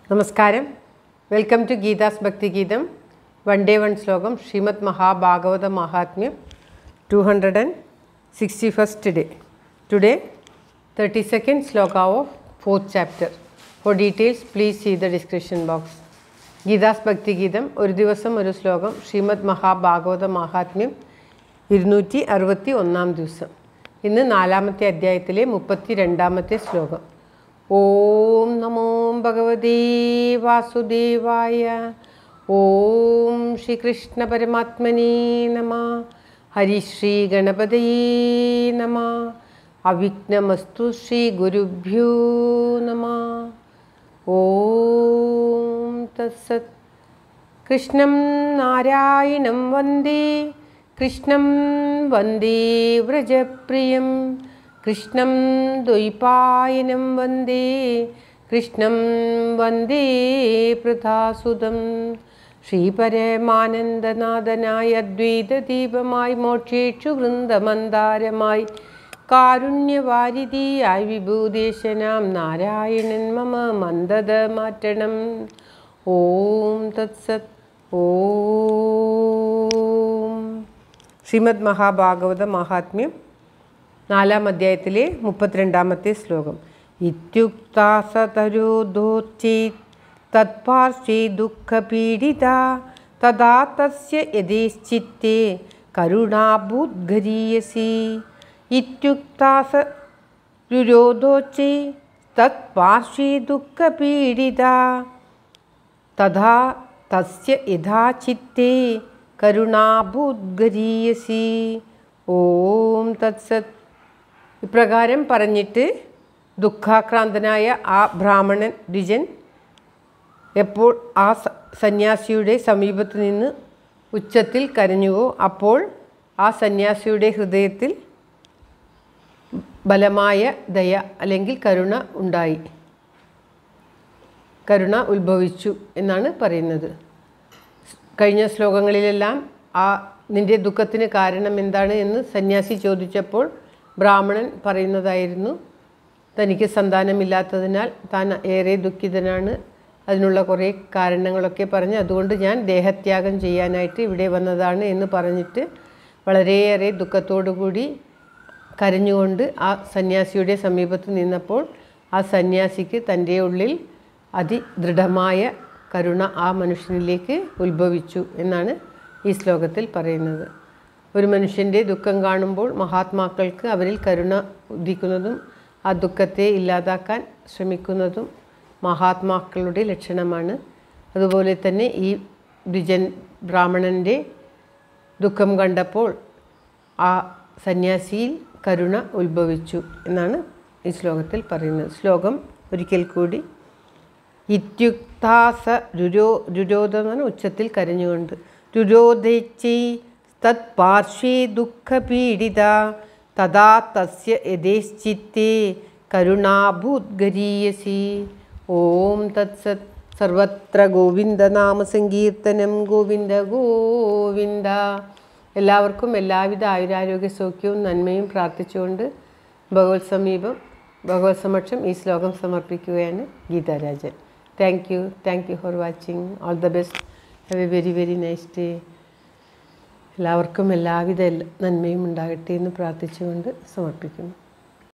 നമസ്കാരം welcome to Geetha's Bhaktigeetham one day one shlokam Shrimad Mahabhagavata Mahatmyam two hundred and sixty first day today thirty second shloka of fourth chapter for details please see the description box Geetha's Bhaktigeetham ഒരു ദിവസം ഒരു ശ്ലോകം ശ്രീമദ് മഹാഭാഗവത മഹാത്മ്യം ഇരുന്നൂറ്റി അറുപത്തി ഒന്നാം ദിവസം ഇന്ന് നാലാമത്തെ അധ്യായത്തിലെ മുപ്പത്തി രണ്ടാമത്തെ ശ്ലോകം ഓം നമോ ഭഗവതേ വാസുദേവായ ഓം ശ്രീകൃഷ്ണ പരമാത്മനേ നമ ഹരിശ്രീ ഗണപതയേ നമ അവിഘ്നമസ്തു ശ്രീ ഗുരുഭ്യോ നമ ഓം തത്സത് കൃഷ്ണം നാരായണം വന്ദേ കൃഷ്ണം വന്ദേ വ്രജപ്രിയം കൃഷ്ണം ദ്വൈപായനം വന്ദേ കൃഷ്ണം വന്ദേ പ്രഥാസുതം ശ്രീപരമാനന്ദനാഥനായ അദ്വൈതദീപമായി മോക്ഷേക്ഷു വൃന്ദമന്ദാരമായി കാരുണ്യവാരിധിയായി വിഭൂദേശനാം നാരായണൻ മമ മന്ദത മാറ്റണം ഓം തത്സത് ഓം ശ്രീമദ് മഹാഭാഗവത മഹാത്മ്യം നാലാം അധ്യായത്തിലെ മുപ്പത്തിരണ്ടാമത്തെ ശ്ലോകം ഇത്യുക്താസതരോധോച്ചേത് തത്പാർശ്വേ ദുഃഖപീഡിത തഥാ തസ്യ യഥേശ്ചിത്തെ കരുണാഭൂദ്ഗരീയസി ഇത്യുക്താസ രുരോധോച്ചേ തത്പാർശ്വേ ദുഃഖപീഡിത തഥാ തസ്യ യഥാ ചിത്തെ കരുണാഭൂദ്ഗരീയസി ഓം തത്സത് ഇപ്രകാരം പറഞ്ഞിട്ട് ദുഃഖാക്രാന്തനായ ആ ബ്രാഹ്മണൻ ദ്വിജൻ എപ്പോൾ ആ സ- സന്യാസിയുടെ സമീപത്ത് നിന്ന് ഉച്ചത്തിൽ കരഞ്ഞുവോ അപ്പോൾ ആ സന്യാസിയുടെ ഹൃദയത്തിൽ ബലമായ ദയ അല്ലെങ്കിൽ കരുണ ഉണ്ടായി കരുണ ഉത്ഭവിച്ചു എന്നാണ് പറയുന്നത് കഴിഞ്ഞ ശ്ലോകങ്ങളിലെല്ലാം ആ നിന്റെ ദുഃഖത്തിന് കാരണം എന്താണ് എന്ന് സന്യാസി ചോദിച്ചപ്പോൾ ബ്രാഹ്മണൻ പറയുന്നതായിരുന്നു തനിക്ക് സന്താനമില്ലാത്തതിനാൽ താൻ ഏറെ ദുഃഖിതനാണ് അതിനുള്ള കുറേ കാരണങ്ങളൊക്കെ പറഞ്ഞ് അതുകൊണ്ട് ഞാൻ ദേഹത്യാഗം ചെയ്യാനായിട്ട് ഇവിടെ വന്നതാണ് എന്ന് പറഞ്ഞിട്ട് വളരെയേറെ ദുഃഖത്തോടു കൂടി കരഞ്ഞുകൊണ്ട് ആ സന്യാസിയുടെ സമീപത്ത് നിന്നപ്പോൾ ആ സന്യാസിക്ക് തൻ്റെ ഉള്ളിൽ അതിദൃഢമായ കരുണ ആ മനുഷ്യനിലേക്ക് ഉത്ഭവിച്ചു എന്നാണ് ഈ ശ്ലോകത്തിൽ പറയുന്നത് ഒരു മനുഷ്യൻ്റെ ദുഃഖം കാണുമ്പോൾ മഹാത്മാക്കൾക്ക് അവരിൽ കരുണ ഉദിക്കുന്നതും ആ ദുഃഖത്തെ ഇല്ലാതാക്കാൻ ശ്രമിക്കുന്നതും മഹാത്മാക്കളുടെ ലക്ഷണമാണ് അതുപോലെ തന്നെ ഈ ദ്വിജൻ ബ്രാഹ്മണൻ്റെ ദുഃഖം കണ്ടപ്പോൾ ആ സന്യാസിയിൽ കരുണ ഉത്ഭവിച്ചു എന്നാണ് ഈ ശ്ലോകത്തിൽ പറയുന്നത് ശ്ലോകം ഒരിക്കൽ കൂടി ഇത്യുക്താസ രുരോ രുരോധം എന്ന് പറഞ്ഞാൽ ഉച്ചത്തിൽ കരഞ്ഞുകൊണ്ട് രുരോധൈച്ചൈ തത് പാർശ്വേ ദുഃഖപീഡിത തഥാ തസ്യ യഥേശ്ചിത്തെ കരുണാഭൂദ്ഗരീയസി ഓം തത്സത് സർവത്ര ഗോവിന്ദനാമ സങ്കീർത്തനം ഗോവിന്ദ ഗോവിന്ദ എല്ലാവർക്കും എല്ലാവിധ ആയുരാരോഗ്യ സൗഖ്യവും നന്മയും പ്രാർത്ഥിച്ചുകൊണ്ട് ഭഗവത് സമീപം ഭഗവത് സമക്ഷം ഈ ശ്ലോകം സമർപ്പിക്കുകയാണ് Geetharajan thank you thank you for watching all the best have a very very nice day എല്ലാവർക്കും എല്ലാവിധ എല്ലാ- നന്മയും ഉണ്ടാകട്ടെ എന്ന് പ്രാർത്ഥിച്ചുകൊണ്ട് സമർപ്പിക്കുന്നു